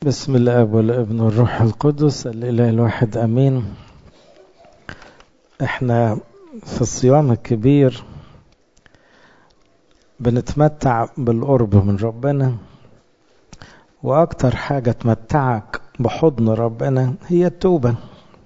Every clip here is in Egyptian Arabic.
بسم الاب والابن والروح القدس الاله الواحد امين احنا في الصيام الكبير بنتمتع بالقرب من ربنا واكتر حاجه تمتعك بحضن ربنا هي التوبه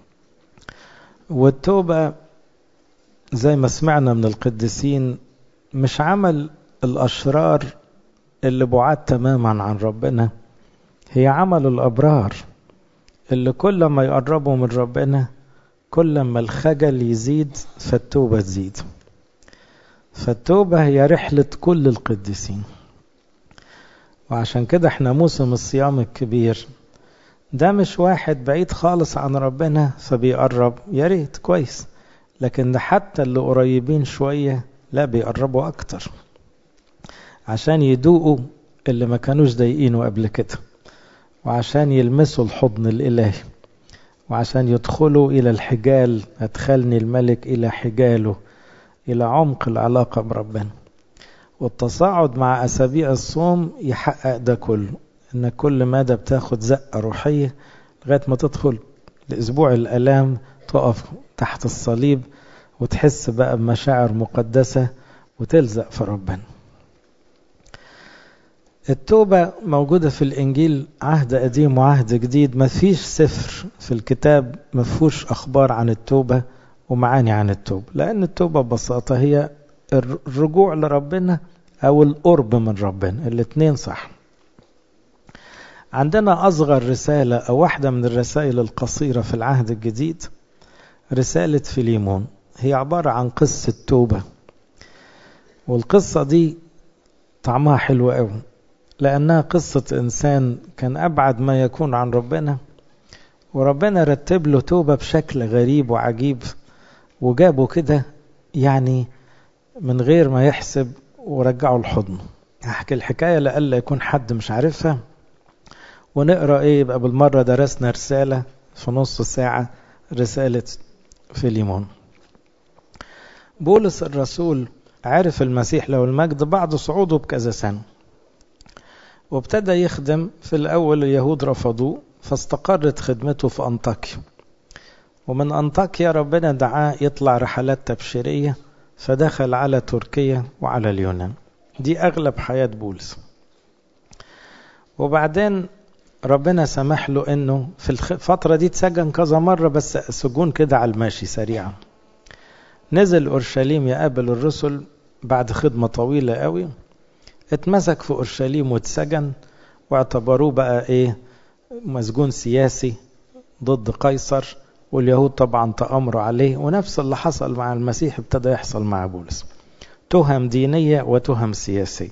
والتوبه زي ما سمعنا من القديسين مش عمل الاشرار اللي بعاد تماما عن ربنا هي عمل الأبرار اللي كل ما يقربوا من ربنا كل ما الخجل يزيد فالتوبة تزيد فالتوبة هي رحلة كل القديسين وعشان كده احنا موسم الصيام الكبير ده مش واحد بعيد خالص عن ربنا فبيقرب يا ريت كويس لكن ده حتى اللي قريبين شوية لا بيقربوا أكتر عشان يدوقوا اللي ما كانوش ضايقينه قبل كده وعشان يلمسوا الحضن الإلهي وعشان يدخلوا إلى الحجال أدخلني الملك إلى حجاله إلى عمق العلاقة بربنا والتصاعد مع أسابيع الصوم يحقق ده كله إن كل مدى بتاخد زقة روحية لغاية ما تدخل لأسبوع الألام تقف تحت الصليب وتحس بقى بمشاعر مقدسة وتلزق في ربنا التوبة موجودة في الإنجيل عهد قديم وعهد جديد ما فيش سفر في الكتاب ما فيهوش أخبار عن التوبة ومعاني عن التوبة لأن التوبة ببساطة هي الرجوع لربنا أو القرب من ربنا الاتنين صح عندنا أصغر رسالة أو واحدة من الرسائل القصيرة في العهد الجديد رسالة فيليمون هي عبارة عن قصة توبة والقصة دي طعمها حلو قوي لأنها قصة إنسان كان أبعد ما يكون عن ربنا وربنا رتب له توبة بشكل غريب وعجيب وجابه كده يعني من غير ما يحسب ورجعه لحضنه هحكي الحكاية لألا يكون حد مش عارفها ونقرأ إيه يبقى بالمرة درسنا رسالة في نص ساعة رسالة فيليمون بولس الرسول عرف المسيح له المجد بعد صعوده بكذا سنة وابتدى يخدم في الأول اليهود رفضوه فاستقرت خدمته في أنطاكيا ومن أنطاكيا ربنا دعاه يطلع رحلات تبشيرية فدخل على تركيا وعلى اليونان دي أغلب حياة بولس وبعدين ربنا سمح له انه في الفترة دي اتسجن كذا مرة بس سجون كده على الماشي سريعا نزل اورشليم يقابل الرسل بعد خدمة طويلة قوي اتمسك في اورشليم واتسجن واعتبروه بقى ايه مسجون سياسي ضد قيصر واليهود طبعا تأمروا عليه ونفس اللي حصل مع المسيح ابتدى يحصل مع بولس تهم دينية وتهم سياسية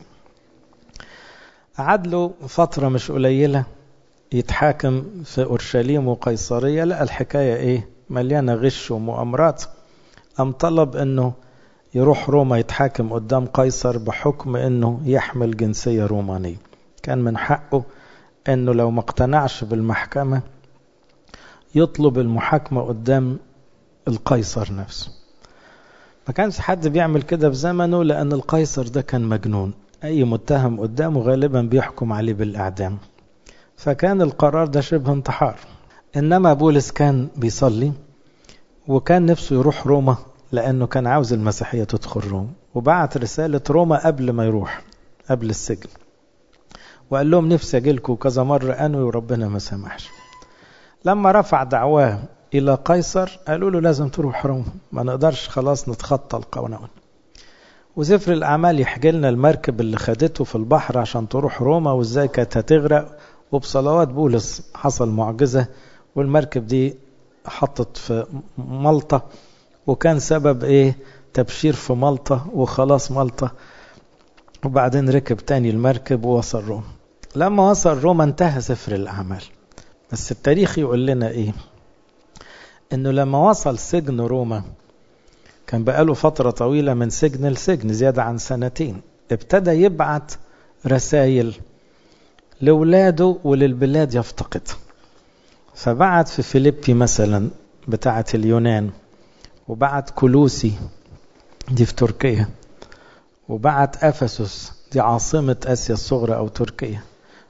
قعد له فترة مش قليلة يتحاكم في أورشليم وقيصرية لقى الحكاية إيه مليانة غش ومؤامرات أم طلب أنه يروح روما يتحاكم قدام قيصر بحكم أنه يحمل جنسية رومانية كان من حقه أنه لو ما اقتنعش بالمحكمة يطلب المحاكمة قدام القيصر نفسه ما كانش حد بيعمل كده في زمنه لأن القيصر ده كان مجنون أي متهم قدامه غالبا بيحكم عليه بالإعدام فكان القرار ده شبه انتحار إنما بولس كان بيصلي وكان نفسه يروح روما لأنه كان عاوز المسيحية تدخل روما وبعت رسالة روما قبل ما يروح قبل السجن وقال لهم نفسي أجيلكم كذا مرة أنوي وربنا ما سمحش لما رفع دعواه إلى قيصر قالوا له لازم تروح روما ما نقدرش خلاص نتخطى القانون وسفر الأعمال يحكي لنا المركب اللي خدته في البحر عشان تروح روما وإزاي كانت هتغرق وبصلوات بولس حصل معجزة والمركب دي حطت في ملطة وكان سبب ايه تبشير في ملطة وخلاص ملطة وبعدين ركب تاني المركب ووصل روما لما وصل روما انتهى سفر الأعمال بس التاريخ يقول لنا ايه انه لما وصل سجن روما كان بقاله فترة طويلة من سجن لسجن زيادة عن سنتين ابتدى يبعت رسائل لولاده وللبلاد يفتقد فبعت في فيليبي مثلا بتاعة اليونان وبعت كلوسي دي في تركيا وبعت أفسس دي عاصمة آسيا الصغرى أو تركيا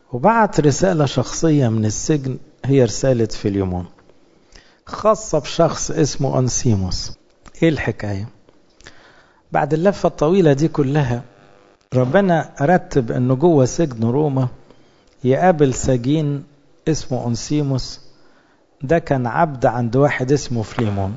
وبعت رسالة شخصية من السجن هي رسالة فيليمون خاصة بشخص اسمه أنسيموس ايه الحكاية بعد اللفة الطويلة دي كلها ربنا رتب انه جوه سجن روما يقابل سجين اسمه أنسيموس ده كان عبد عند واحد اسمه فليمون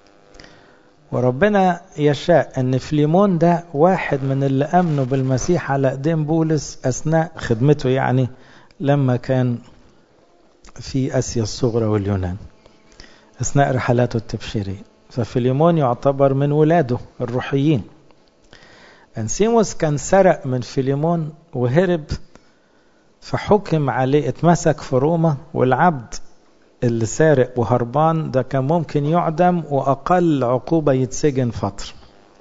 وربنا يشاء ان فليمون ده واحد من اللي امنوا بالمسيح على ايدين بولس اثناء خدمته يعني لما كان في اسيا الصغرى واليونان اثناء رحلاته التبشيريه ففليمون يعتبر من ولاده الروحيين انسيموس كان سرق من فيليمون وهرب فحكم عليه اتمسك في روما والعبد اللي سارق وهربان ده كان ممكن يعدم وأقل عقوبة يتسجن فترة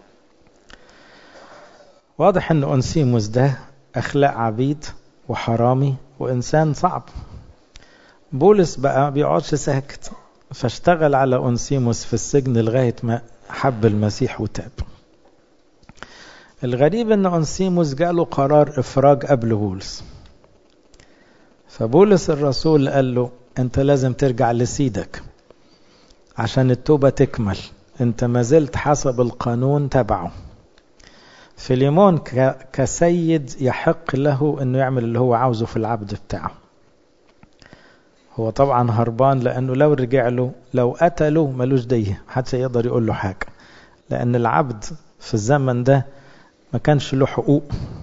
واضح أن أنسيموس ده أخلاق عبيد وحرامي وإنسان صعب بولس بقى بيقعدش ساكت فاشتغل على أنسيموس في السجن لغاية ما حب المسيح وتاب الغريب أن أنسيموس جاله قرار إفراج قبل بولس فبولس الرسول قال له انت لازم ترجع لسيدك عشان التوبة تكمل انت ما زلت حسب القانون تبعه فيليمون كسيد يحق له انه يعمل اللي هو عاوزه في العبد بتاعه هو طبعا هربان لانه لو رجع له لو قتله ملوش ديه محدش يقدر يقول له حاجة لان العبد في الزمن ده ما كانش له حقوق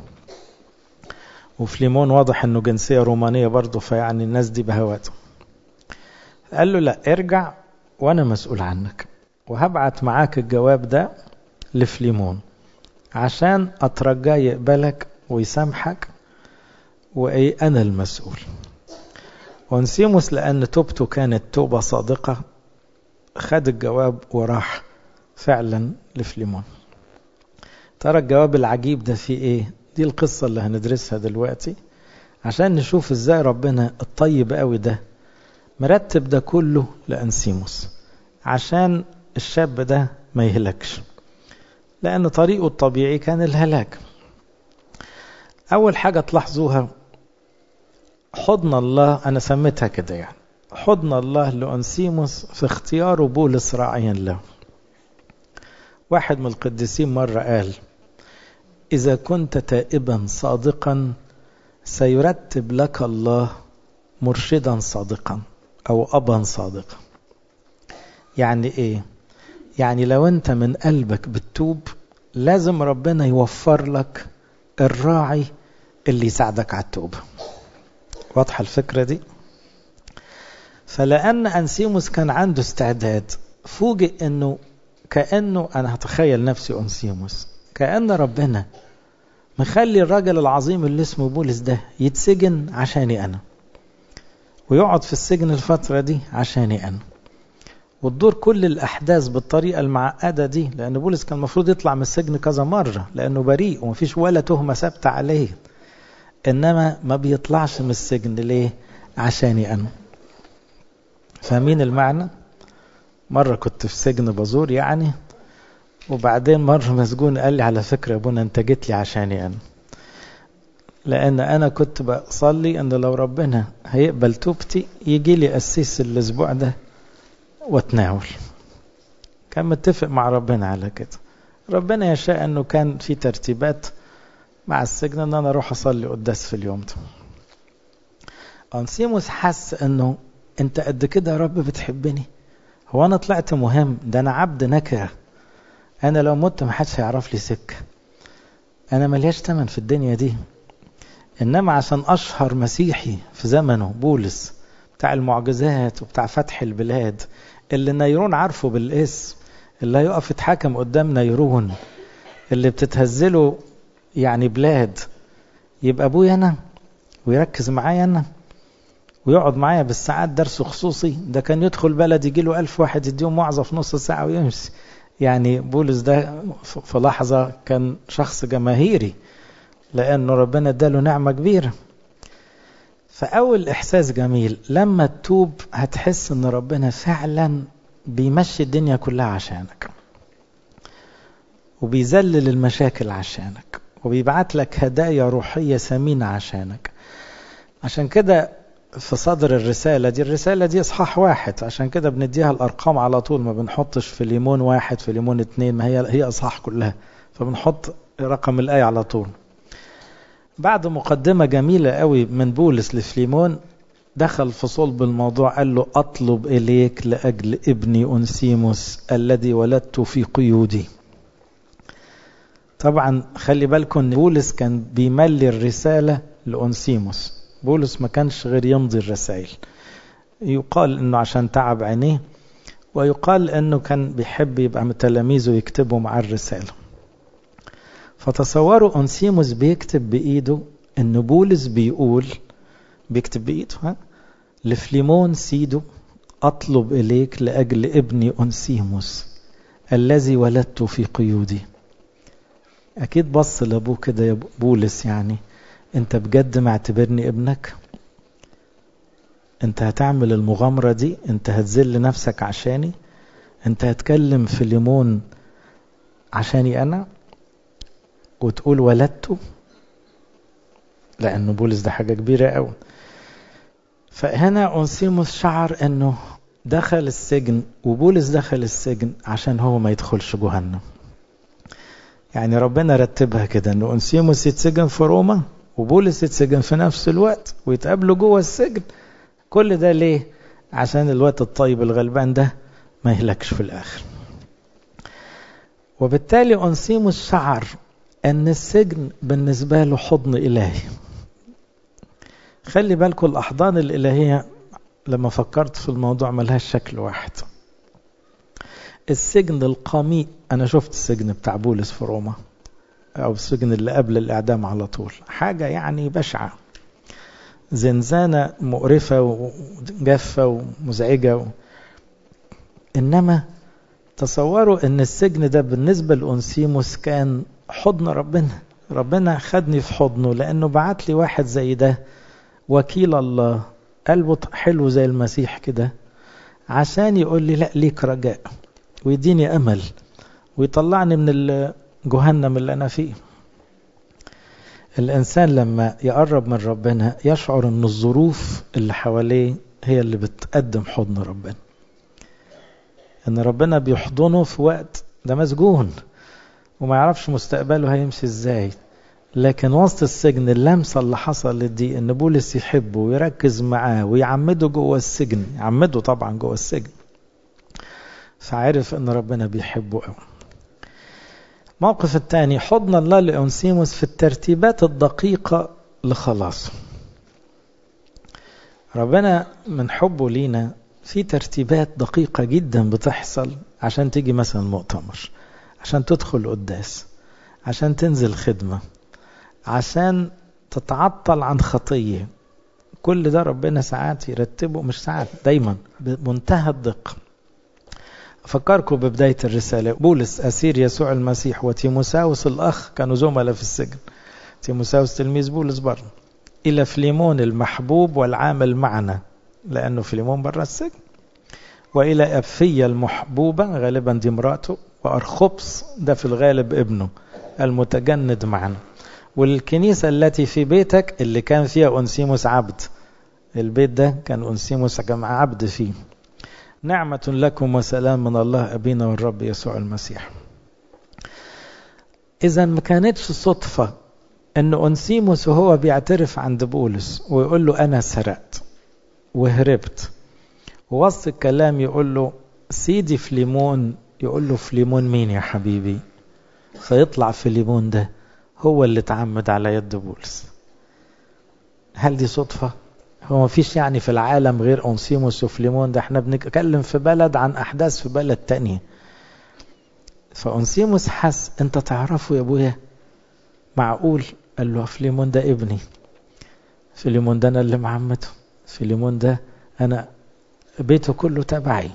وفليمون واضح انه جنسية رومانية برضه فيعني الناس دي بهواته قال له لا ارجع وانا مسؤول عنك وهبعت معاك الجواب ده لفليمون عشان اترجاه يقبلك ويسامحك وايه انا المسؤول ونسيموس لان توبته كانت توبة صادقة خد الجواب وراح فعلا لفليمون ترى الجواب العجيب ده فيه ايه دي القصة اللي هندرسها دلوقتي عشان نشوف ازاي ربنا الطيب قوي ده مرتب ده كله لأنسيموس عشان الشاب ده ما يهلكش لأن طريقه الطبيعي كان الهلاك أول حاجة تلاحظوها حضن الله أنا سميتها كده يعني حضن الله لأنسيموس في اختياره بولس راعيا له واحد من القديسين مرة قال إذا كنت تائبا صادقا سيرتب لك الله مرشدا صادقا أو أبا صادقا يعني إيه؟ يعني لو أنت من قلبك بتتوب لازم ربنا يوفر لك الراعي اللي يساعدك على التوبة واضحة الفكرة دي؟ فلأن أنسيموس كان عنده استعداد فوجئ أنه كأنه أنا هتخيل نفسي أنسيموس كأن ربنا مخلي الراجل العظيم اللي اسمه بولس ده يتسجن عشاني أنا ويقعد في السجن الفترة دي عشاني أنا وتدور كل الأحداث بالطريقة المعقدة دي لأن بولس كان المفروض يطلع من السجن كذا مرة لأنه بريء ومفيش ولا تهمة ثابتة عليه إنما ما بيطلعش من السجن ليه عشاني أنا فاهمين المعنى مرة كنت في سجن بازور يعني وبعدين مرة مسجون قال لي على فكرة يا ابونا انت جيت لي عشاني انا لان انا كنت بصلي ان لو ربنا هيقبل توبتي يجي لي قسيس الاسبوع ده واتناول كان متفق مع ربنا على كده ربنا يشاء انه كان في ترتيبات مع السجن ان انا اروح اصلي قداس في اليوم ده انسيموس حس انه انت قد كده يا رب بتحبني هو انا طلعت مهم ده انا عبد نكره انا لو مت ما حدش هيعرف لي سكه انا ملياش تمن في الدنيا دي انما عشان اشهر مسيحي في زمنه بولس بتاع المعجزات وبتاع فتح البلاد اللي نيرون عارفه بالاسم اللي هيقف يتحاكم قدام نيرون اللي بتتهزله يعني بلاد يبقى ابويا انا ويركز معايا انا ويقعد معايا بالساعات درس خصوصي ده كان يدخل بلد يجي له ألف واحد يديهم وعظة في نص ساعة ويمشي يعني بولس ده في لحظة كان شخص جماهيري لأنه ربنا اداله نعمة كبيرة فأول إحساس جميل لما تتوب هتحس إن ربنا فعلا بيمشي الدنيا كلها عشانك وبيذلل المشاكل عشانك وبيبعت لك هدايا روحية ثمينة عشانك عشان كده في صدر الرسالة دي الرسالة دي إصحاح واحد عشان كده بنديها الأرقام على طول ما بنحطش في ليمون واحد في ليمون اتنين ما هي هي إصحاح كلها فبنحط رقم الآية على طول بعد مقدمة جميلة قوي من بولس لفليمون دخل في صلب الموضوع قال له أطلب إليك لأجل ابني أنسيموس الذي ولدت في قيودي طبعا خلي بالكم ان بولس كان بيملي الرسالة لأنسيموس بولس ما كانش غير يمضي الرسائل يقال انه عشان تعب عينيه ويقال انه كان بيحب يبقى من تلاميذه يكتبوا مع الرسالة فتصوروا أنسيموس بيكتب بإيده ان بولس بيقول بيكتب بإيده ها لفليمون سيدو أطلب إليك لأجل ابني أنسيموس الذي ولدت في قيودي أكيد بص لأبوه كده يا بولس يعني أنت بجد معتبرني ابنك أنت هتعمل المغامرة دي أنت هتذل نفسك عشاني أنت هتكلم في ليمون عشاني أنا وتقول ولدته لأنه بولس ده حاجة كبيرة قوي فهنا أنسيموس شعر أنه دخل السجن وبولس دخل السجن عشان هو ما يدخلش جهنم يعني ربنا رتبها كده أنه أنسيموس يتسجن في روما وبولس يتسجن في نفس الوقت ويتقابلوا جوه السجن كل ده ليه؟ عشان الوقت الطيب الغلبان ده ما يهلكش في الآخر وبالتالي أنسيموس شعر أن السجن بالنسبة له حضن إلهي خلي بالكم الأحضان الإلهية لما فكرت في الموضوع ملهاش شكل واحد السجن القميء أنا شفت السجن بتاع بولس في روما أو السجن اللي قبل الإعدام على طول حاجة يعني بشعة زنزانة مقرفة وجافة ومزعجة و... إنما تصوروا أن السجن ده بالنسبة لأنسيموس كان حضن ربنا ربنا خدني في حضنه لأنه بعت لي واحد زي ده وكيل الله قلبه حلو زي المسيح كده عشان يقول لي لا ليك رجاء ويديني أمل ويطلعني من الجهنم اللي أنا فيه الإنسان لما يقرب من ربنا يشعر أن الظروف اللي حواليه هي اللي بتقدم حضن ربنا أن ربنا بيحضنه في وقت ده مسجون وما يعرفش مستقبله هيمشي ازاي لكن وسط السجن اللمسة اللي حصلت دي ان بولس يحبه ويركز معاه ويعمده جوه السجن يعمده طبعا جوه السجن فعرف ان ربنا بيحبه قوي الموقف الثاني حضن الله لأنسيموس في الترتيبات الدقيقة لخلاصه ربنا من حبه لينا في ترتيبات دقيقة جدا بتحصل عشان تيجي مثلا مؤتمر عشان تدخل قداس عشان تنزل خدمة عشان تتعطل عن خطية كل ده ربنا ساعات يرتبه مش ساعات دايما بمنتهى الدقة أفكركم ببداية الرسالة بولس أسير يسوع المسيح وتيموساوس الأخ كانوا زملاء في السجن تيموساوس تلميذ بولس بره إلى فليمون المحبوب والعامل معنا لأنه فليمون برا السجن وإلى أبفية المحبوبة غالبا دي امراته وأرخبص ده في الغالب ابنه المتجند معنا والكنيسة التي في بيتك اللي كان فيها أنسيموس عبد البيت ده كان أنسيموس كان عبد فيه نعمة لكم وسلام من الله أبينا والرب يسوع المسيح إذا ما كانتش صدفة أن أنسيموس وهو بيعترف عند بولس ويقول له أنا سرقت وهربت ووسط الكلام يقول له سيدي فليمون يقول له فليمون مين يا حبيبي فيطلع فليمون ده هو اللي اتعمد على يد بولس هل دي صدفة؟ هو ما فيش يعني في العالم غير أنسيموس وفليمون ده احنا بنتكلم في بلد عن أحداث في بلد تانية فأنسيموس حس انت تعرفه يا ابويا معقول قال له فليمون ده ابني فليمون ده انا اللي معمته فليمون ده انا بيته كله تبعي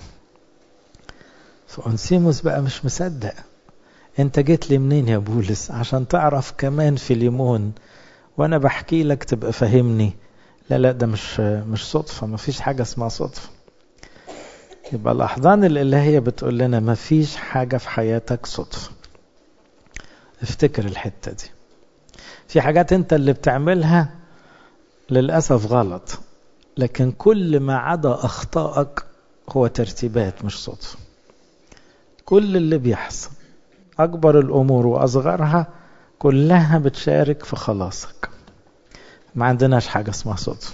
فأنسيموس بقى مش مصدق انت جيت لي منين يا بولس عشان تعرف كمان فيليمون وانا بحكي لك تبقى فاهمني لا لا ده مش مش صدفة ما فيش حاجة اسمها صدفة يبقى الأحضان الإلهية بتقول لنا ما فيش حاجة في حياتك صدفة افتكر الحتة دي في حاجات انت اللي بتعملها للأسف غلط لكن كل ما عدا أخطائك هو ترتيبات مش صدفة كل اللي بيحصل أكبر الأمور وأصغرها كلها بتشارك في خلاصك ما عندناش حاجة اسمها صدفة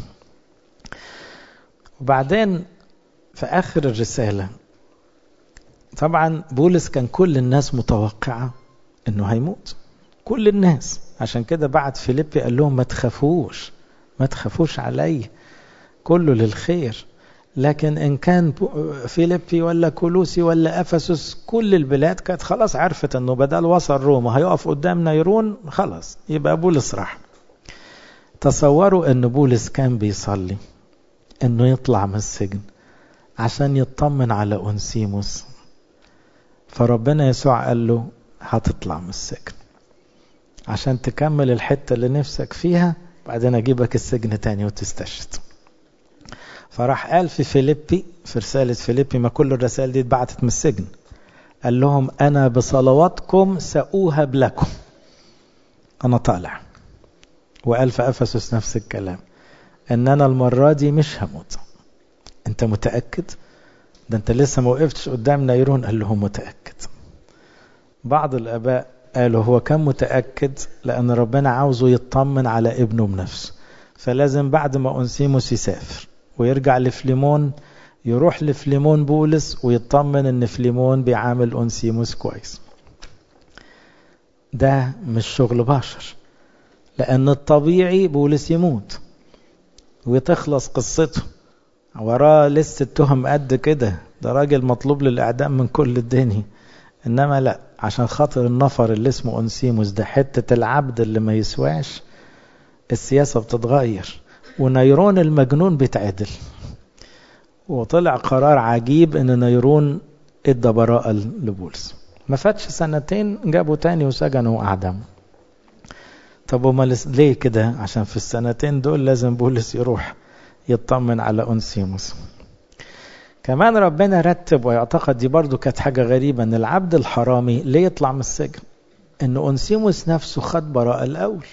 وبعدين في آخر الرسالة طبعا بولس كان كل الناس متوقعة انه هيموت كل الناس عشان كده بعد فيليبي قال لهم ما تخافوش ما تخافوش علي كله للخير لكن ان كان فيليبي ولا كولوسي ولا افسس كل البلاد كانت خلاص عرفت انه بدل وصل روما هيقف قدام نيرون خلاص يبقى بولس راح تصوروا ان بولس كان بيصلي انه يطلع من السجن عشان يطمن على أنسيموس فربنا يسوع قال له هتطلع من السجن عشان تكمل الحتة اللي نفسك فيها بعدين أجيبك السجن تاني وتستشهد فراح قال في فيليبي في رسالة فيليبي ما كل الرسائل دي اتبعتت من السجن قال لهم أنا بصلواتكم سأوهب لكم أنا طالع وقال في أفسس نفس الكلام إن أنا المرة دي مش هموت أنت متأكد؟ ده أنت لسه ما وقفتش قدام نيرون قال له متأكد بعض الآباء قالوا هو كان متأكد لأن ربنا عاوزه يطمن على ابنه بنفسه فلازم بعد ما أنسيموس يسافر ويرجع لفليمون يروح لفليمون بولس ويطمن ان فليمون بيعامل أنسيموس كويس ده مش شغل بشر لأن الطبيعي بولس يموت وتخلص قصته وراه لسه تهم قد كده ده راجل مطلوب للإعدام من كل الدنيا إنما لا عشان خاطر النفر اللي اسمه أنسيموس ده حتة العبد اللي ما يسواش السياسة بتتغير ونيرون المجنون بيتعدل وطلع قرار عجيب ان نيرون ادى براءة لبولس ما فاتش سنتين جابوا تاني وسجنوا واعدموا طب وما ليه كده عشان في السنتين دول لازم بولس يروح يطمن على أنسيموس كمان ربنا رتب ويعتقد دي برضو كانت حاجة غريبة ان العبد الحرامي ليه يطلع من السجن ان أنسيموس نفسه خد براءة الأول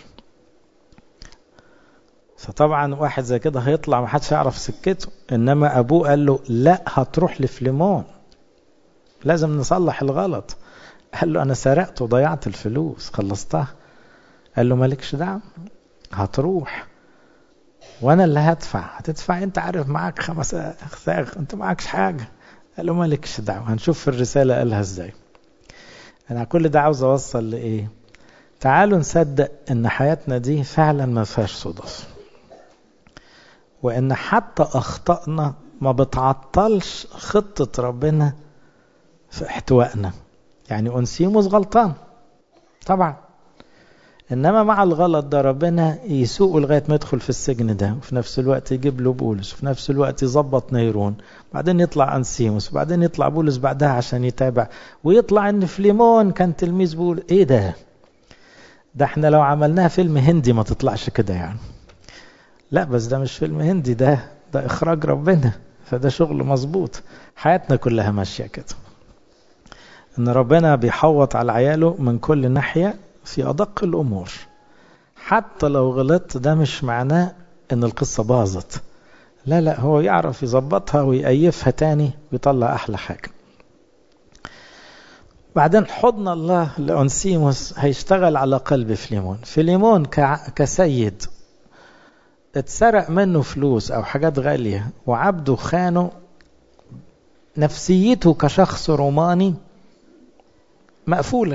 فطبعا واحد زي كده هيطلع ما حدش يعرف سكته انما ابوه قال له لا هتروح لفليمون لازم نصلح الغلط قال له انا سرقت وضيعت الفلوس خلصتها قال له مالكش دعوه هتروح وانا اللي هدفع هتدفع انت عارف معاك خمس اخساغ انت معاكش حاجه قال له مالكش دعوه هنشوف في الرساله قالها ازاي انا كل ده عاوز اوصل لايه تعالوا نصدق ان حياتنا دي فعلا ما فيهاش صدف وان حتى اخطائنا ما بتعطلش خطة ربنا في احتوائنا يعني انسيموس غلطان طبعا انما مع الغلط ده ربنا يسوقه لغايه ما يدخل في السجن ده وفي نفس الوقت يجيب له بولس وفي نفس الوقت يظبط نيرون بعدين يطلع انسيموس وبعدين يطلع بولس بعدها عشان يتابع ويطلع ان فليمون كان تلميذ بولس ايه ده ده احنا لو عملناها فيلم هندي ما تطلعش كده يعني لا بس ده مش فيلم هندي ده ده اخراج ربنا فده شغل مظبوط حياتنا كلها ماشيه كده ان ربنا بيحوط على عياله من كل ناحيه في ادق الامور حتى لو غلطت ده مش معناه ان القصه باظت لا لا هو يعرف يظبطها ويأيفها تاني ويطلع احلى حاجه بعدين حضن الله لأنسيموس هيشتغل على قلب فليمون فليمون كسيد اتسرق منه فلوس أو حاجات غالية وعبده خانه نفسيته كشخص روماني مقفولة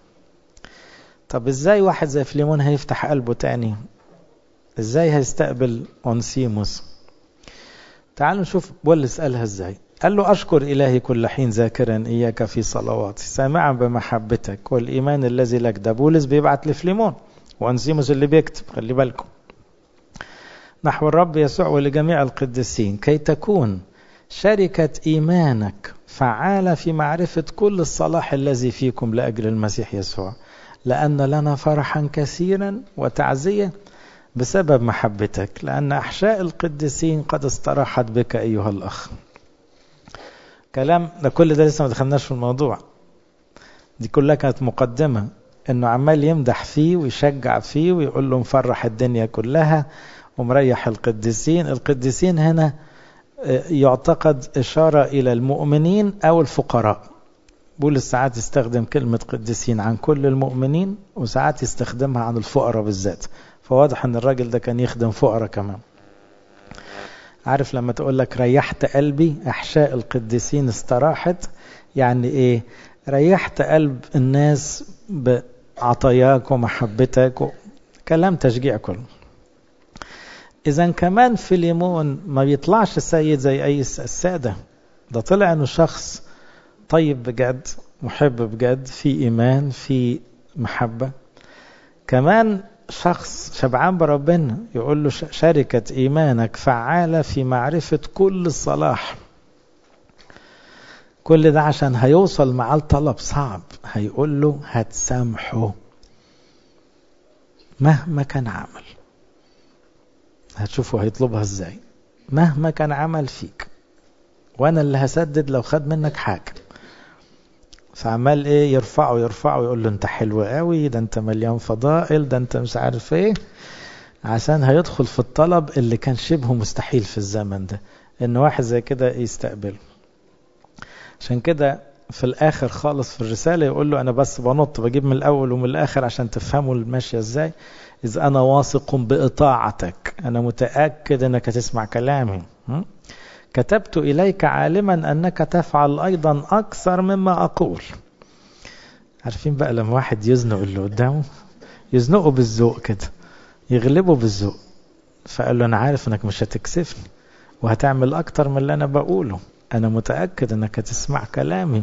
طب ازاي واحد زي فليمون هيفتح قلبه تاني ازاي هيستقبل أنسيموس تعالوا نشوف بولس قالها ازاي قال له أشكر إلهي كل حين ذاكرا إياك في صلواتي سامعا بمحبتك والإيمان الذي لك ده بولس بيبعت لفليمون وأنسيموس اللي بيكتب خلي بالكم نحو الرب يسوع ولجميع القديسين كي تكون شركة إيمانك فعالة في معرفة كل الصلاح الذي فيكم لأجل المسيح يسوع لأن لنا فرحا كثيرا وتعزية بسبب محبتك لأن أحشاء القديسين قد استراحت بك أيها الأخ كلام ده كل ده لسه ما دخلناش في الموضوع دي كلها كانت مقدمة انه عمال يمدح فيه ويشجع فيه ويقول له مفرح الدنيا كلها ومريح القديسين القديسين هنا يعتقد إشارة إلى المؤمنين أو الفقراء بولس ساعات يستخدم كلمة قديسين عن كل المؤمنين وساعات يستخدمها عن الفقراء بالذات فواضح ان الراجل ده كان يخدم فقراء كمان عارف لما تقول لك ريحت قلبي احشاء القديسين استراحت يعني ايه ريحت قلب الناس بعطاياك ومحبتك و... كلام تشجيع كله اذا كمان في ليمون ما بيطلعش السيد زي اي الساده ده طلع انه شخص طيب بجد محب بجد في ايمان في محبه كمان شخص شبعان بربنا يقول له شركة إيمانك فعالة في معرفة كل الصلاح كل ده عشان هيوصل معاه الطلب صعب هيقول له هتسامحه مهما كان عمل هتشوفوا هيطلبها ازاي مهما كان عمل فيك وانا اللي هسدد لو خد منك حاجه فعمال ايه يرفعه يرفعه يقول له انت حلو قوي ده انت مليان فضائل ده انت مش عارف ايه عشان هيدخل في الطلب اللي كان شبه مستحيل في الزمن ده ان واحد زي كده يستقبله عشان كده في الاخر خالص في الرساله يقول له انا بس بنط بجيب من الاول ومن الاخر عشان تفهموا الماشيه ازاي اذ انا واثق باطاعتك انا متاكد انك هتسمع كلامي كتبت إليك عالما أنك تفعل أيضا أكثر مما أقول عارفين بقى لما واحد يزنق اللي قدامه يزنقه بالذوق كده يغلبه بالذوق فقال له أنا عارف أنك مش هتكسفني وهتعمل أكتر من اللي أنا بقوله أنا متأكد أنك هتسمع كلامي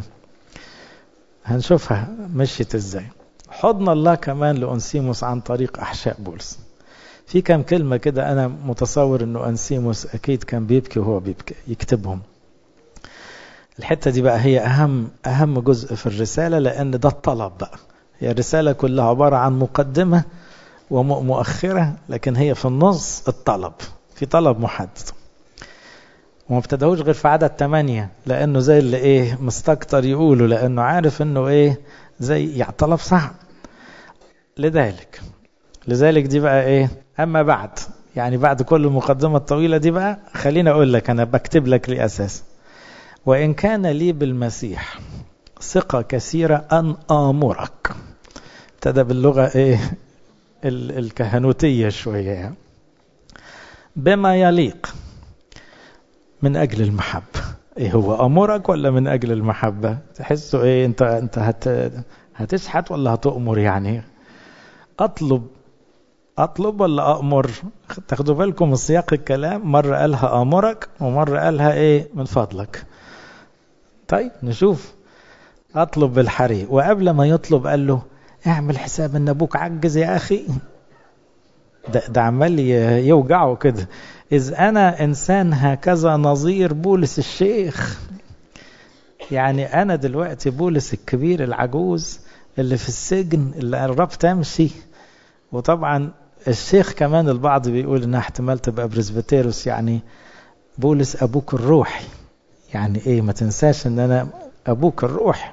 هنشوفها مشيت إزاي حضن الله كمان لأنسيموس عن طريق أحشاء بولس في كام كلمة كده أنا متصور أنه أنسيموس أكيد كان بيبكي وهو بيبكي يكتبهم الحتة دي بقى هي أهم أهم جزء في الرسالة لأن ده الطلب بقى هي الرسالة كلها عبارة عن مقدمة ومؤخرة لكن هي في النص الطلب في طلب محدد وما ابتدهوش غير في عدد ثمانية لأنه زي اللي إيه مستكتر يقوله لأنه عارف إنه إيه زي يعني طلب صعب لذلك لذلك دي بقى إيه أما بعد يعني بعد كل المقدمة الطويلة دي بقى خليني أقول لك أنا بكتب لك لي أساس وإن كان لي بالمسيح ثقة كثيرة أن آمرك ابتدى باللغة إيه الكهنوتية شوية يعني. بما يليق من أجل المحبة إيه هو أمرك ولا من أجل المحبة تحسوا إيه أنت أنت هت هتشحت ولا هتؤمر يعني أطلب أطلب ولا أأمر تاخدوا بالكم من سياق الكلام مرة قالها أمرك ومرة قالها إيه من فضلك طيب نشوف أطلب بالحري وقبل ما يطلب قال له اعمل حساب ان ابوك عجز يا اخي ده, ده عمال يوجعه كده اذ انا انسان هكذا نظير بولس الشيخ يعني انا دلوقتي بولس الكبير العجوز اللي في السجن اللي قربت امشي وطبعا الشيخ كمان البعض بيقول انها احتمال تبقى بريسبيتيروس يعني بولس ابوك الروحي يعني ايه ما تنساش ان انا ابوك الروحي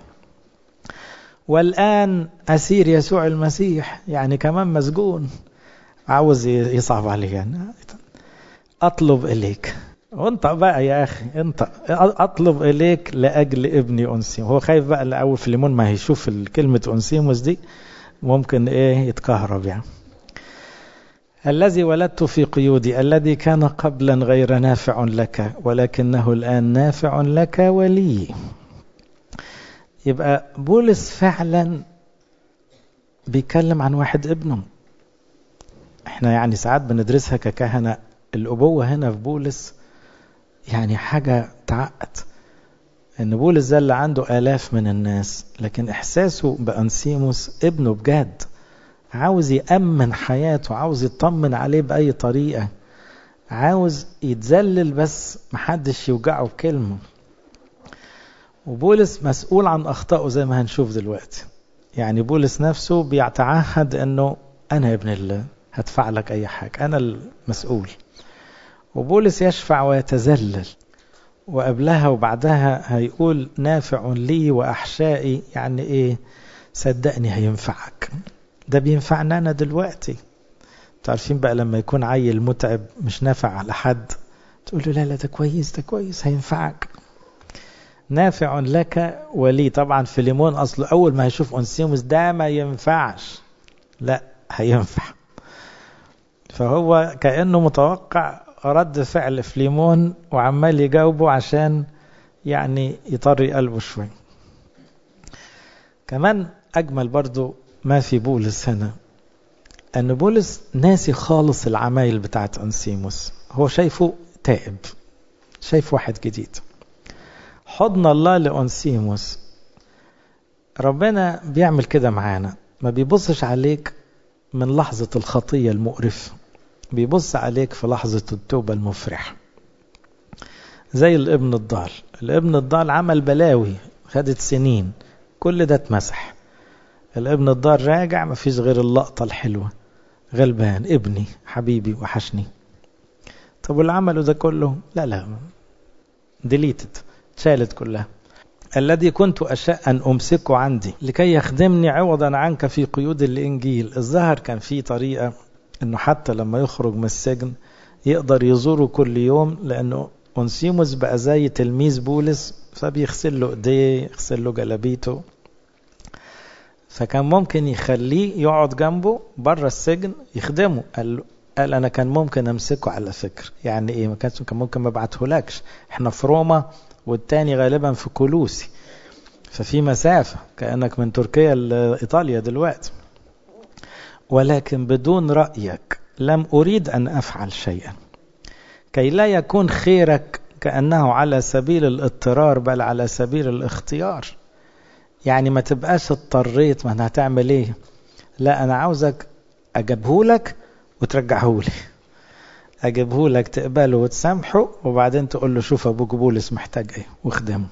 والآن أسير يسوع المسيح يعني كمان مسجون عاوز يصعب عليه يعني أطلب إليك وانت بقى يا أخي انت أطلب إليك لأجل ابني أنسيم هو خايف بقى الأول في ليمون ما هيشوف كلمة أنسيموس دي ممكن إيه يتكهرب يعني الذي ولدت في قيودي الذي كان قبلا غير نافع لك ولكنه الآن نافع لك ولي يبقى بولس فعلا بيتكلم عن واحد ابنه احنا يعني ساعات بندرسها ككهنة الأبوة هنا في بولس يعني حاجة تعقد ان بولس ده اللي عنده آلاف من الناس لكن إحساسه بأنسيموس ابنه بجد عاوز يأمن حياته عاوز يطمن عليه بأي طريقة عاوز يتذلل بس محدش يوجعه بكلمه وبولس مسؤول عن أخطائه زي ما هنشوف دلوقتي يعني بولس نفسه بيتعهد أنه أنا ابن الله هدفع لك أي حاجة أنا المسؤول وبولس يشفع ويتذلل وقبلها وبعدها هيقول نافع لي وأحشائي يعني إيه صدقني هينفعك ده بينفعنا أنا دلوقتي تعرفين بقى لما يكون عيل متعب مش نافع على حد تقول له لا لا ده كويس ده كويس هينفعك نافع لك ولي طبعا فيليمون اصله اول ما هيشوف اونسيموس ده ما ينفعش لا هينفع فهو كانه متوقع رد فعل فليمون وعمال يجاوبه عشان يعني يطري قلبه شوي كمان اجمل برضو ما في بولس هنا ان بولس ناسي خالص العمايل بتاعت انسيموس هو شايفه تائب شايف واحد جديد حضن الله لأنسيموس ربنا بيعمل كده معانا ما بيبصش عليك من لحظة الخطية المقرفة بيبص عليك في لحظة التوبة المفرحة زي الابن الضال الابن الضال عمل بلاوي خدت سنين كل ده اتمسح الابن الضال راجع مفيش غير اللقطة الحلوة غلبان ابني حبيبي وحشني طب واللي عمله ده كله لا لا ديليتد اتشالت كلها الذي كنت أشاء أن أمسكه عندي لكي يخدمني عوضا عنك في قيود الإنجيل الظاهر كان في طريقة أنه حتى لما يخرج من السجن يقدر يزوره كل يوم لأنه أنسيموس بقى زي تلميذ بولس فبيغسل له ايديه يغسل له جلابيته فكان ممكن يخليه يقعد جنبه بره السجن يخدمه قال له قال انا كان ممكن امسكه على فكره يعني ايه ما كانش كان ممكن ما ابعتهولكش احنا في روما والتاني غالبا في كولوسي ففي مسافه كانك من تركيا لايطاليا دلوقتي ولكن بدون رايك لم اريد ان افعل شيئا كي لا يكون خيرك كانه على سبيل الاضطرار بل على سبيل الاختيار يعني ما تبقاش اضطريت ما انا هتعمل ايه لا انا عاوزك اجيبهولك وترجعهولي اجيبهولك تقبله وتسامحه وبعدين تقول له شوف ابوك بولس محتاج ايه واخدمه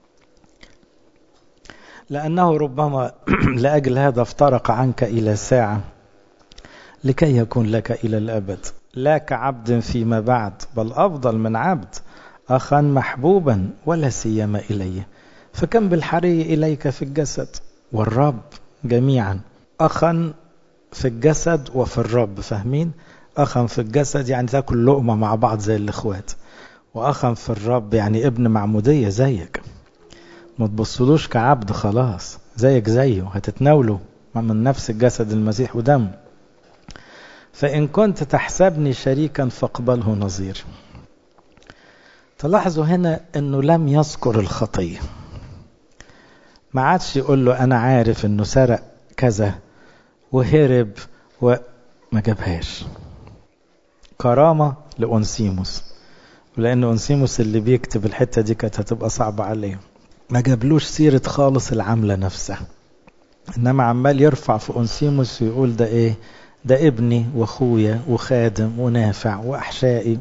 لانه ربما لاجل هذا افترق عنك الى ساعه لكي يكون لك الى الابد لا كعبد فيما بعد بل افضل من عبد اخا محبوبا ولا سيما الي فكم بالحري اليك في الجسد والرب جميعا اخا في الجسد وفي الرب فاهمين اخا في الجسد يعني تاكل لقمه مع بعض زي الاخوات واخا في الرب يعني ابن معموديه زيك ما تبصلوش كعبد خلاص زيك زيه هتتناوله من نفس الجسد المسيح ودم فإن كنت تحسبني شريكا فاقبله نظير تلاحظوا هنا أنه لم يذكر الخطية ما عادش يقول له أنا عارف أنه سرق كذا وهرب وما جابهاش كرامة لأنسيموس ولأن أنسيموس اللي بيكتب الحتة دي كانت هتبقى صعبة عليه ما جابلوش سيرة خالص العملة نفسها إنما عمال يرفع في أنسيموس ويقول ده إيه ده ابني واخويا وخادم ونافع واحشائي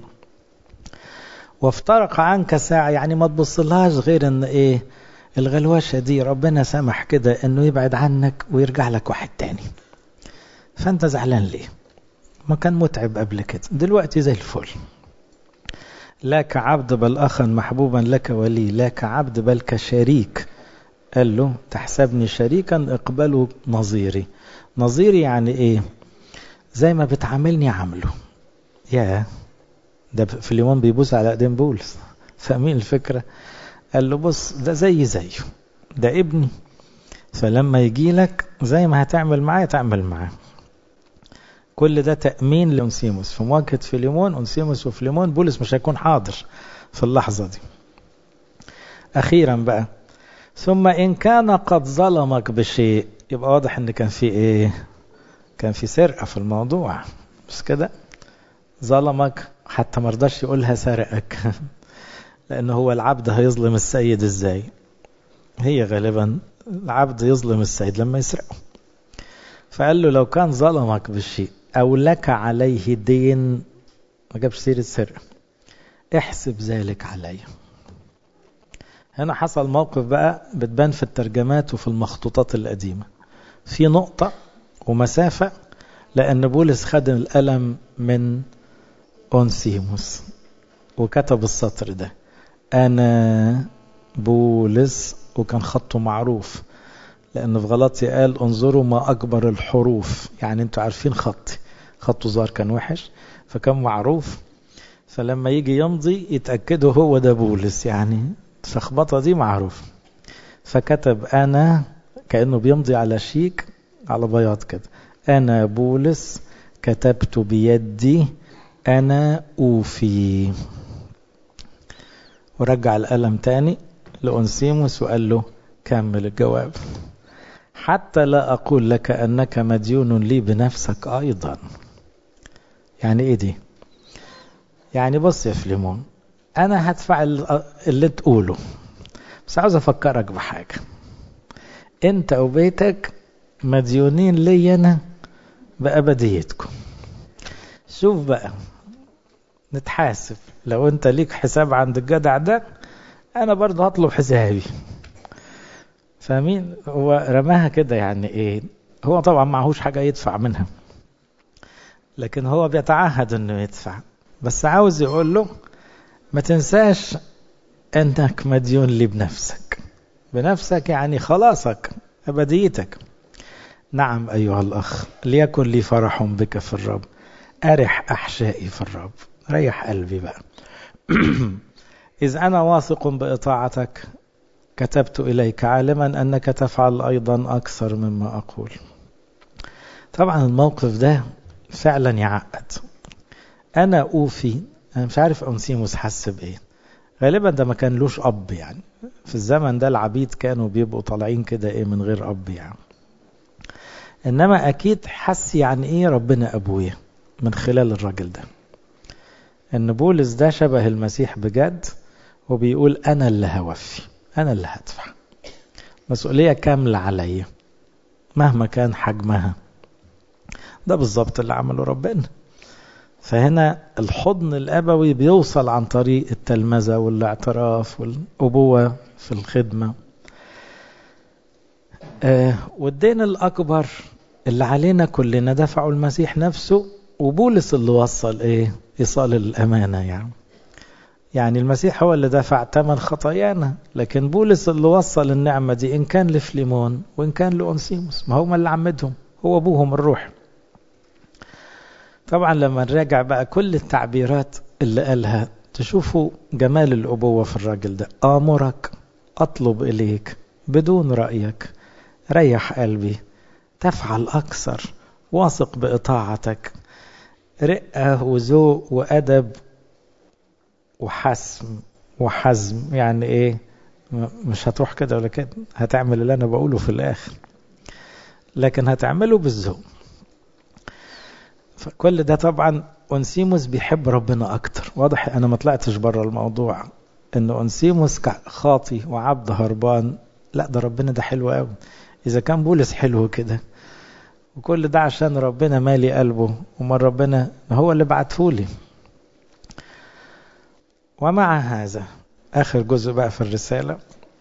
وافترق عنك ساعة يعني ما تبصلهاش غير ان ايه الغلوشة دي ربنا سمح كده انه يبعد عنك ويرجع لك واحد تاني فانت زعلان ليه ما كان متعب قبل كده دلوقتي زي الفل لا كعبد بل اخا محبوبا لك ولي لا كعبد بل كشريك قال له تحسبني شريكا اقبله نظيري نظيري يعني ايه زي ما بتعاملني عامله يا ده في اليوم بيبوس على ايدين بولس فاهمين الفكرة قال له بص ده زي زيه ده ابني فلما يجي لك زي ما هتعمل معاه تعمل معاه كل ده تأمين لأنسيموس في مواجهة فيليمون أنسيموس وفيليمون بولس مش هيكون حاضر في اللحظة دي أخيرا بقى ثم إن كان قد ظلمك بشيء يبقى واضح إن كان في إيه كان في سرقة في الموضوع بس كده ظلمك حتى ما رضاش يقولها سرقك لأنه هو العبد هيظلم السيد إزاي هي غالبا العبد يظلم السيد لما يسرقه فقال له لو كان ظلمك بالشيء أو لك عليه دين ما جابش سيرة سرقة احسب ذلك عليه هنا حصل موقف بقى بتبان في الترجمات وفي المخطوطات القديمة في نقطة ومسافة لأن بولس خد القلم من أونسيموس وكتب السطر ده أنا بولس وكان خطه معروف لأن في غلطي قال انظروا ما أكبر الحروف يعني أنتوا عارفين خطي خطه زار كان وحش فكان معروف فلما يجي يمضي يتأكدوا هو ده بولس يعني الشخبطة دي معروف فكتب أنا كأنه بيمضي على شيك على بياض كده أنا بولس كتبت بيدي أنا أوفي ورجع القلم تاني لأنسيموس وقال له كمل الجواب حتى لا أقول لك أنك مديون لي بنفسك أيضا يعني إيه دي يعني بص يا فليمون أنا هدفع اللي تقوله بس عاوز أفكرك بحاجة أنت وبيتك مديونين لي أنا بأبديتكم شوف بقى نتحاسب لو أنت ليك حساب عند الجدع ده أنا برضه هطلب حسابي فاهمين هو رماها كده يعني ايه هو طبعا معهوش حاجة يدفع منها لكن هو بيتعهد انه يدفع بس عاوز يقول له ما تنساش انك مديون لي بنفسك بنفسك يعني خلاصك ابديتك نعم ايها الاخ ليكن لي فرح بك في الرب ارح احشائي في الرب ريح قلبي بقى اذ انا واثق باطاعتك كتبت إليك عالما أنك تفعل أيضا أكثر مما أقول طبعا الموقف ده فعلا يعقد أنا أوفي أنا مش عارف أنسيموس حس بإيه غالبا ده ما كان لوش أب يعني في الزمن ده العبيد كانوا بيبقوا طالعين كده إيه من غير أب يعني إنما أكيد حس يعني إيه ربنا أبويا من خلال الراجل ده إن بولس ده شبه المسيح بجد وبيقول أنا اللي هوفي أنا اللي هدفع مسؤولية كاملة عليا مهما كان حجمها ده بالظبط اللي عمله ربنا فهنا الحضن الأبوي بيوصل عن طريق التلمذة والاعتراف والأبوة في الخدمة آه والدين الأكبر اللي علينا كلنا دفعوا المسيح نفسه وبولس اللي وصل إيه إيصال الأمانة يعني يعني المسيح هو اللي دفع ثمن خطايانا لكن بولس اللي وصل النعمة دي إن كان لفليمون وإن كان لأنسيموس ما هم اللي عمدهم هو أبوهم الروح طبعا لما نراجع بقى كل التعبيرات اللي قالها تشوفوا جمال الأبوة في الراجل ده آمرك أطلب إليك بدون رأيك ريح قلبي تفعل أكثر واثق بإطاعتك رقة وذوق وأدب وحسم وحزم يعني ايه مش هتروح كده ولا كده هتعمل اللي انا بقوله في الاخر لكن هتعمله بالذوق فكل ده طبعا أنسيموس بيحب ربنا أكتر واضح أنا ما طلعتش بره الموضوع إن أنسيموس خاطي وعبد هربان لا ده ربنا ده حلو قوي إذا كان بولس حلو كده وكل ده عشان ربنا مالي قلبه وما ربنا هو اللي بعتهولي ومع هذا آخر جزء بقى في الرسالة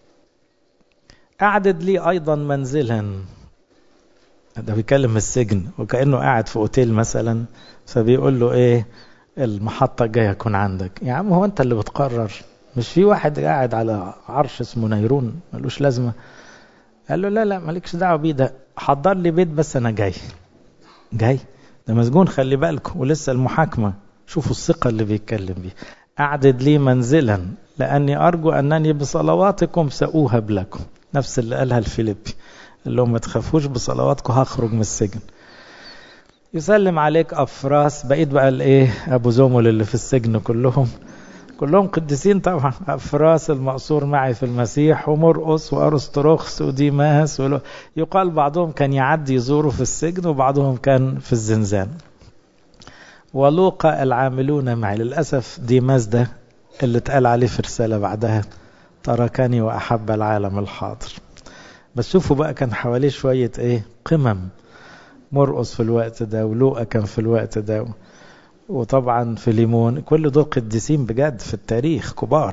أعدد لي أيضا منزلا ده بيكلم السجن وكأنه قاعد في أوتيل مثلا فبيقول له إيه المحطة الجاية يكون عندك يا عم هو أنت اللي بتقرر مش في واحد قاعد على عرش اسمه نيرون ملوش لازمة قال له لا لا مالكش دعوة بيه ده حضر لي بيت بس أنا جاي جاي ده مسجون خلي بالكم ولسه المحاكمة شوفوا الثقة اللي بيتكلم بيها أعدد لي منزلا لأني أرجو أنني بصلواتكم سأوهب لكم نفس اللي قالها الفيليبي قال لهم ما تخافوش بصلواتكم هخرج من السجن يسلم عليك أفراس بقيت بقى الإيه أبو زومل اللي في السجن كلهم كلهم قديسين طبعا أفراس المقصور معي في المسيح ومرقس وأرسطرخس وديماس ولو يقال بعضهم كان يعدي يزوره في السجن وبعضهم كان في الزنزان ولوقا العاملون معي للأسف ديماس ده اللي اتقال عليه في رسالة بعدها تركني وأحب العالم الحاضر بس شوفوا بقى كان حواليه شوية ايه قمم مرقص في الوقت ده ولوقا كان في الوقت ده وطبعا في ليمون كل دول قديسين بجد في التاريخ كبار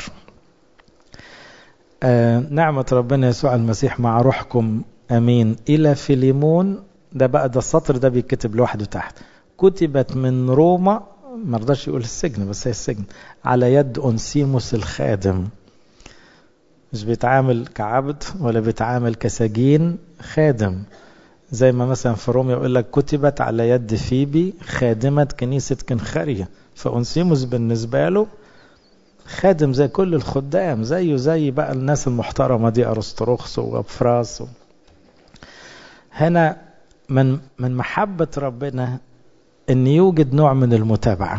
آه نعمة ربنا يسوع المسيح مع روحكم أمين إلى فيليمون ده بقى ده السطر ده بيتكتب لوحده تحت كتبت من روما ما رضاش يقول السجن بس هي السجن على يد أنسيموس الخادم مش بيتعامل كعبد ولا بيتعامل كسجين خادم زي ما مثلا في روميا يقول لك كتبت على يد فيبي خادمة كنيسة كنخارية فأنسيموس بالنسبة له خادم زي كل الخدام زيه زي بقى الناس المحترمة دي أرسطروخس وأبفراس و... هنا من من محبة ربنا أن يوجد نوع من المتابعة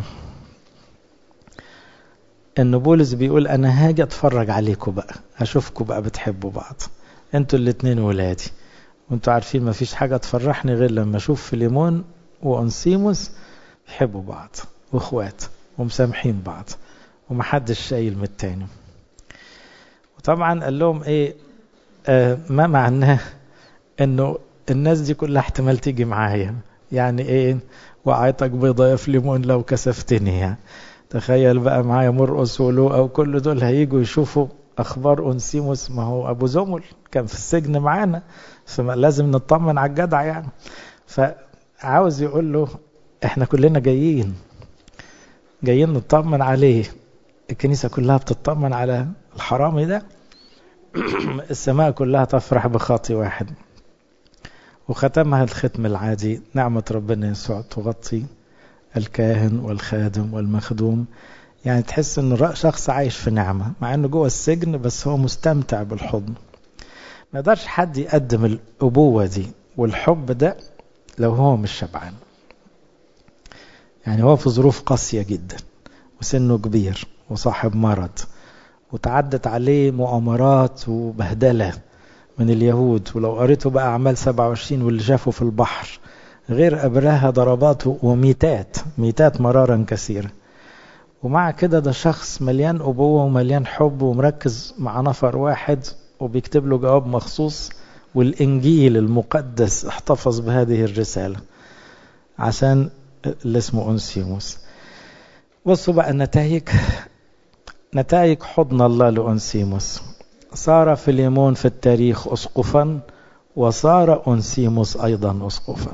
أن بولس بيقول أنا هاجي أتفرج عليكم بقى أشوفكم بقى بتحبوا بعض أنتوا الاتنين ولادي وانتوا عارفين ما فيش حاجة تفرحني غير لما أشوف فيليمون وأنسيموس يحبوا بعض وإخوات ومسامحين بعض ومحدش شايل من التاني وطبعا قال لهم ايه آه ما معناه انه الناس دي كلها احتمال تيجي معايا يعني ايه وقعتك بيضة يا فليمون لو كسفتني يعني تخيل بقى معايا مرقص ولو او كل دول هيجوا يشوفوا اخبار انسيموس ما هو ابو زمل كان في السجن معانا فلازم نطمن على الجدع يعني فعاوز يقول له احنا كلنا جايين جايين نطمن عليه الكنيسة كلها بتطمن على الحرامي ده السماء كلها تفرح بخاطي واحد وختمها الختم العادي نعمة ربنا يسوع تغطي الكاهن والخادم والمخدوم يعني تحس ان شخص عايش في نعمة مع انه جوه السجن بس هو مستمتع بالحضن ما يقدرش حد يقدم الأبوة دي والحب ده لو هو مش شبعان يعني هو في ظروف قاسية جدا وسنه كبير وصاحب مرض وتعدت عليه مؤامرات وبهدلة من اليهود ولو قريته بقى أعمال 27 واللي شافه في البحر غير أبراها ضربات وميتات ميتات مرارا كثيرة ومع كده ده شخص مليان أبوة ومليان حب ومركز مع نفر واحد وبيكتب له جواب مخصوص والإنجيل المقدس احتفظ بهذه الرسالة عشان اللي اسمه أنسيموس بصوا بقى النتائج نتائج حضن الله لأنسيموس صار فيليمون في التاريخ أسقفا وصار أنسيموس أيضا أسقفا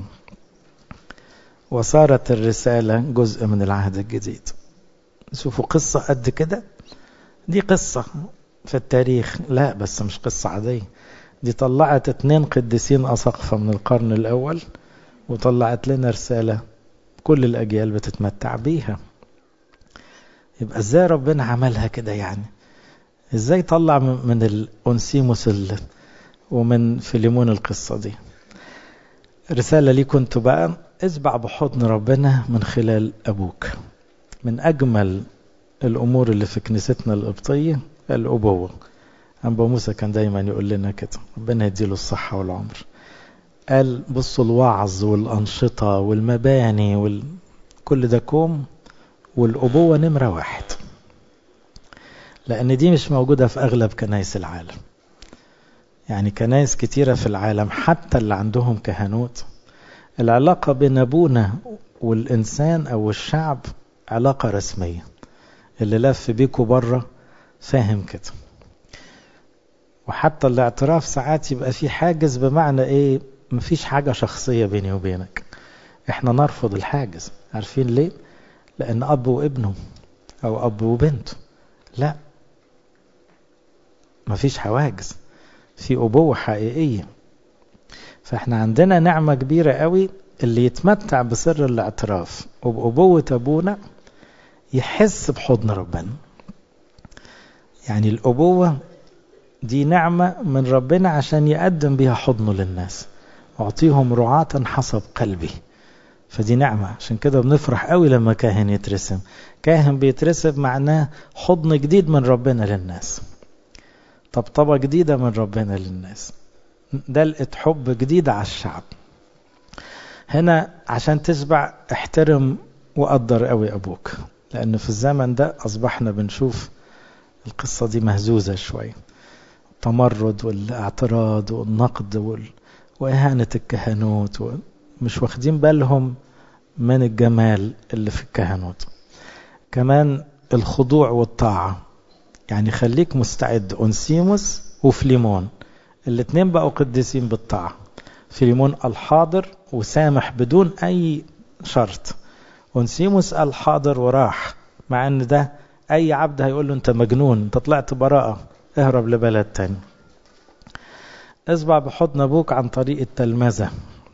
وصارت الرسالة جزء من العهد الجديد شوفوا قصة قد كده دي قصة في التاريخ لا بس مش قصة عادية دي طلعت اتنين قديسين أسقفة من القرن الأول وطلعت لنا رسالة كل الأجيال بتتمتع بيها يبقى ازاي ربنا عملها كده يعني ازاي طلع من الأنسيموس ومن فيليمون القصة دي رسالة ليكم انتوا بقى اسبع بحضن ربنا من خلال أبوك من أجمل الأمور اللي في كنيستنا القبطية الأبوة أنبا موسى كان دايما يقول لنا كده ربنا يديله الصحة والعمر قال بصوا الوعظ والأنشطة والمباني وال... كل ده كوم والأبوة نمرة واحد لأن دي مش موجودة في أغلب كنايس العالم يعني كنايس كتيرة في العالم حتى اللي عندهم كهنوت العلاقة بين أبونا والإنسان أو الشعب علاقة رسمية اللي لف بيكوا بره فاهم كده وحتى الاعتراف ساعات يبقى في حاجز بمعنى ايه مفيش حاجة شخصية بيني وبينك احنا نرفض الحاجز عارفين ليه لان اب وابنه او اب وبنته لا مفيش حواجز في ابوة حقيقية فاحنا عندنا نعمة كبيرة قوي اللي يتمتع بسر الاعتراف وبأبوة ابونا يحس بحضن ربنا يعني الأبوة دي نعمة من ربنا عشان يقدم بها حضنه للناس أعطيهم رعاة حسب قلبي فدي نعمة عشان كده بنفرح قوي لما كاهن يترسم كاهن بيترسم معناه حضن جديد من ربنا للناس طبطبة جديدة من ربنا للناس دلقة حب جديدة على الشعب هنا عشان تشبع احترم وقدر قوي أبوك لأن في الزمن ده أصبحنا بنشوف القصة دي مهزوزة شوية التمرد والاعتراض والنقد وال... وإهانة الكهنوت مش واخدين بالهم من الجمال اللي في الكهنوت كمان الخضوع والطاعة يعني خليك مستعد أنسيموس وفليمون الاتنين بقوا قديسين بالطاعة فليمون الحاضر وسامح بدون أي شرط أنسيموس الحاضر وراح مع أن ده أي عبد هيقول له أنت مجنون أنت طلعت براءة اهرب لبلد تاني اصبع بحضن أبوك عن طريق التلمذة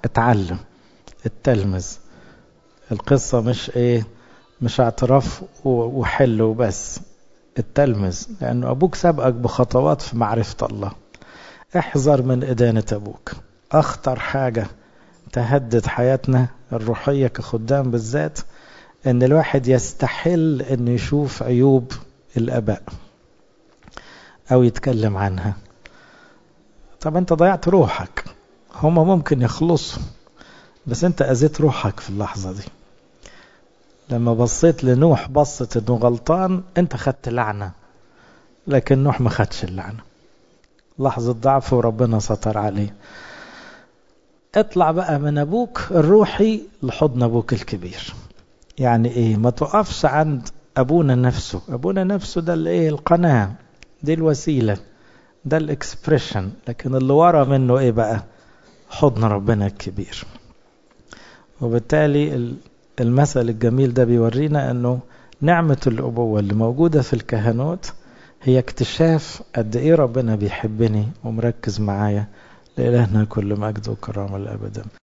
اتعلم التلمذ القصة مش ايه مش اعتراف وحل وبس التلمذ لأنه أبوك سبقك بخطوات في معرفة الله احذر من إدانة أبوك أخطر حاجة تهدد حياتنا الروحية كخدام بالذات ان الواحد يستحل انه يشوف عيوب الاباء او يتكلم عنها طب انت ضيعت روحك هما ممكن يخلصوا بس انت اذيت روحك في اللحظة دي لما بصيت لنوح بصت انه غلطان انت خدت لعنة لكن نوح ما خدش اللعنة لحظة ضعف وربنا ستر عليه اطلع بقى من ابوك الروحي لحضن ابوك الكبير يعني ايه ما تقفش عند ابونا نفسه ابونا نفسه ده الايه القناة دي الوسيلة ده الاكسبريشن لكن اللي ورا منه ايه بقى حضن ربنا الكبير وبالتالي المثل الجميل ده بيورينا انه نعمة الأبوة اللي موجودة في الكهنوت هي اكتشاف قد ايه ربنا بيحبني ومركز معايا لإلهنا كل مجد وكرامة الأبدا